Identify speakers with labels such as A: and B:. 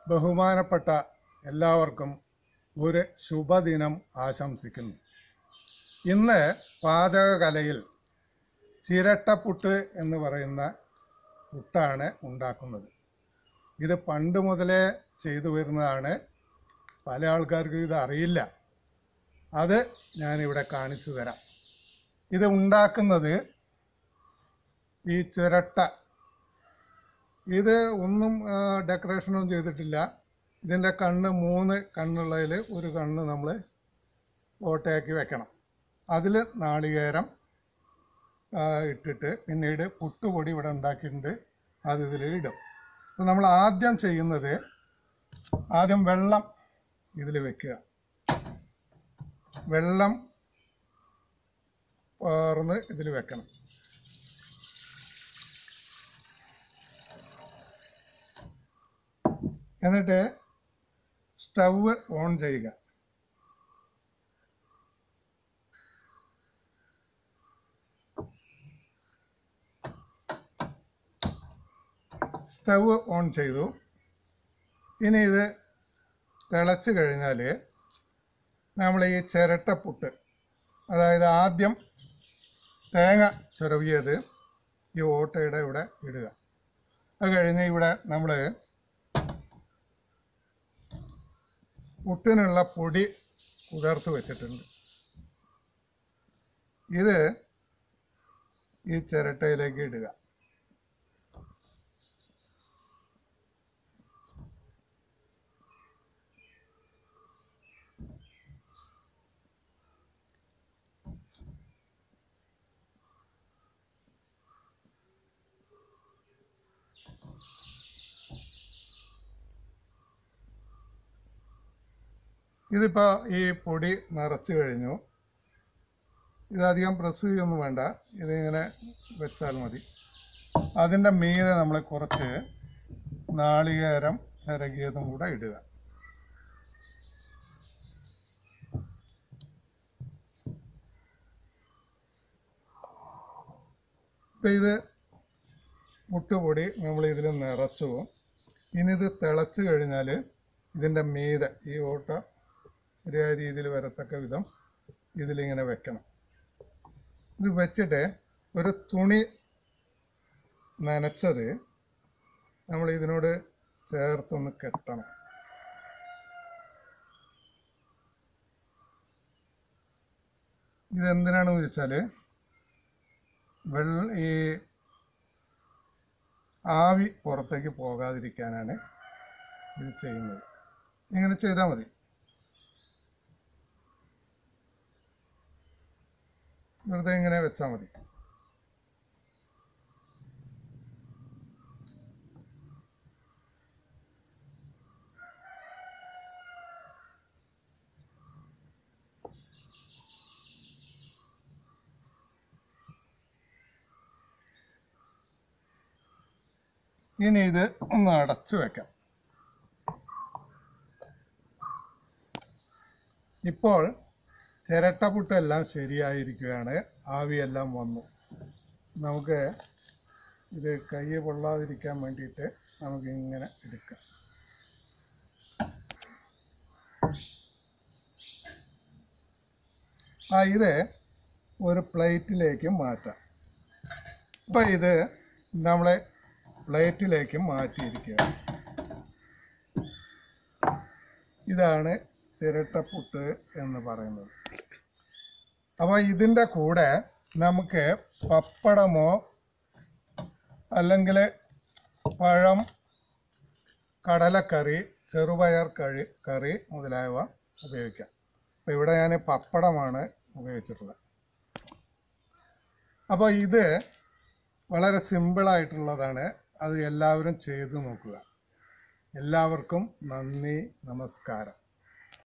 A: ബഹുമാനപ്പെട്ട എല്ലാവർക്കും ഒരു ശുഭദിനം ആശംസിക്കുന്നു ഇന്ന് പാചകകലയിൽ ചിരട്ടപ്പുട്ട് എന്ന് പറയുന്ന പുട്ടാണ് ഉണ്ടാക്കുന്നത് ഇത് പണ്ട് മുതലേ ചെയ്തു വരുന്നതാണ് പല ആൾക്കാർക്കും ഇത് അറിയില്ല അത് ഞാനിവിടെ കാണിച്ചു തരാം ഇത് ഉണ്ടാക്കുന്നത് ഈ ചിരട്ട ഇത് ഒന്നും ഡെക്കറേഷനൊന്നും ചെയ്തിട്ടില്ല ഇതിൻ്റെ കണ്ണ് മൂന്ന് കണ്ണുള്ളതിൽ ഒരു കണ്ണ് നമ്മൾ ഓട്ടയാക്കി വെക്കണം അതിൽ നാളികേരം ആ, ഇട്ടിട്ട് പിന്നീട് പുട്ടുപൊടി ഇവിടെ ഉണ്ടാക്കിയിട്ടുണ്ട് അത് ഇതിൽ ഇടും അപ്പോൾ നമ്മൾ ആദ്യം ചെയ്യുന്നത് ആദ്യം വെള്ളം ഇതിൽ വെക്കുക വെള്ളം പാർന്ന് ഇതിൽ വെക്കണം എന്നിട്ട് സ്റ്റവ് ഓൺ ചെയ്യുക സ്റ്റവ് ഓൺ ചെയ്തു ഇനി ഇത് തിളച്ച് കഴിഞ്ഞാൽ നമ്മൾ ഈ ചിരട്ടപ്പുട്ട് അതായത് ആദ്യം തേങ്ങ ചിരവിയത് ഈ ഓട്ടയുടെ ഇവിടെ ഇടുക അത് കഴിഞ്ഞ് ഇവിടെ നമ്മൾ പുട്ടിനുള്ള പൊടി കുതിർത്ത് വെച്ചിട്ടുണ്ട് ഇത് ഈ ചിരട്ടയിലേക്ക് ഇടുക ഇതിപ്പോൾ ഈ പൊടി നിറച്ച് കഴിഞ്ഞു ഇതധികം പ്രസ് ചെയ്യൊന്നും വേണ്ട ഇതിങ്ങനെ വെച്ചാൽ മതി അതിൻ്റെ മീതെ നമ്മൾ കുറച്ച് നാളികേരം ചിരകിയതും കൂടെ ഇടുക ഇപ്പം ഇത് മുട്ടുപൊടി നമ്മൾ ഇതിൽ നിറച്ചു ഇനി ഇത് തിളച്ച് കഴിഞ്ഞാൽ ഇതിൻ്റെ മീതെ ഈ ഓട്ട ശരിയായ രീതിയിൽ വരത്തക്ക വിധം ഇതിലിങ്ങനെ വെക്കണം ഇത് വെച്ചിട്ട് ഒരു തുണി നനച്ചത് നമ്മൾ ഇതിനോട് ചേർത്തൊന്ന് കെട്ടണം ഇതെന്തിനാണെന്ന് ചോദിച്ചാൽ വെള്ള ഈ ആവി പുറത്തേക്ക് പോകാതിരിക്കാനാണ് ഇത് ചെയ്യുന്നത് ഇങ്ങനെ ചെയ്താൽ മതി വെറുതെ ഇങ്ങനെ വെച്ചാൽ മതി ഇനി ഇത് ഒന്ന് അടച്ചു വെക്കാം ഇപ്പോൾ ചിരട്ടപ്പുട്ടെല്ലാം ശരിയായിരിക്കുകയാണ് ആവിയെല്ലാം വന്നു നമുക്ക് ഇത് കൈ പൊള്ളാതിരിക്കാൻ വേണ്ടിയിട്ട് നമുക്ക് ഇങ്ങനെ എടുക്കാം ആ ഇത് ഒരു പ്ലേറ്റിലേക്ക് മാറ്റാം അപ്പം ഇത് നമ്മളെ പ്ലേറ്റിലേക്ക് മാറ്റിയിരിക്കുക ഇതാണ് ചിരട്ടപ്പുട്ട് എന്ന് പറയുന്നത് അപ്പോൾ ഇതിൻ്റെ കൂടെ നമുക്ക് പപ്പടമോ അല്ലെങ്കിൽ പഴം കടലക്കറി ചെറുപയർ കറി കറി മുതലായവ ഉപയോഗിക്കാം അപ്പോൾ ഇവിടെ ഞാൻ പപ്പടമാണ് ഉപയോഗിച്ചിട്ടുള്ളത് അപ്പോൾ ഇത് വളരെ സിമ്പിളായിട്ടുള്ളതാണ് അത് എല്ലാവരും ചെയ്തു നോക്കുക എല്ലാവർക്കും നന്ദി നമസ്കാരം